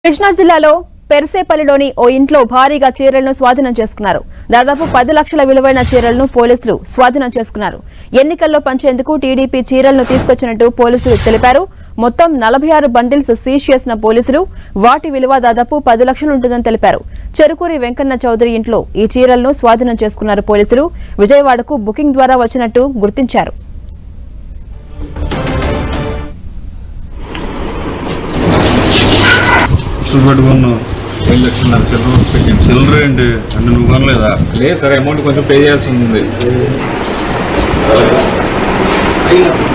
కృష్ణా జిల్లాలో పెరసేపల్లిలోని ఓ ఇంట్లో భారీగా చీరలను స్వాధీనం చేసుకున్నారు దాదాపు పది లక్షల విలువైన చీరలను పోలీసులు స్వాధీనం చేసుకున్నారు ఎన్నికల్లో పంచేందుకు టీడీపీ చీరలను తీసుకొచ్చినట్టు పోలీసులు తెలిపారు మొత్తం నలభై ఆరు బండిల్స్ సీజ్ చేసిన పోలీసులు వాటి విలువ దాదాపు పది లక్షలు ఉంటుందని తెలిపారు చెరుకూరి వెంకన్న చౌదరి ఇంట్లో ఈ చీరలను స్వాధీనం చేసుకున్నారు పోలీసులు విజయవాడకు బుకింగ్ ద్వారా వచ్చినట్టు గుర్తించారు లక్షలు పెట్టుకున్నావు ఏడు లక్షలున్నర చిల్లర పెట్టింది చిల్లర ఏంటి అంటే నువ్వు కొనలేదా లేదు సార్ అమౌంట్ కొంచెం పే చేయాల్సి ఉంది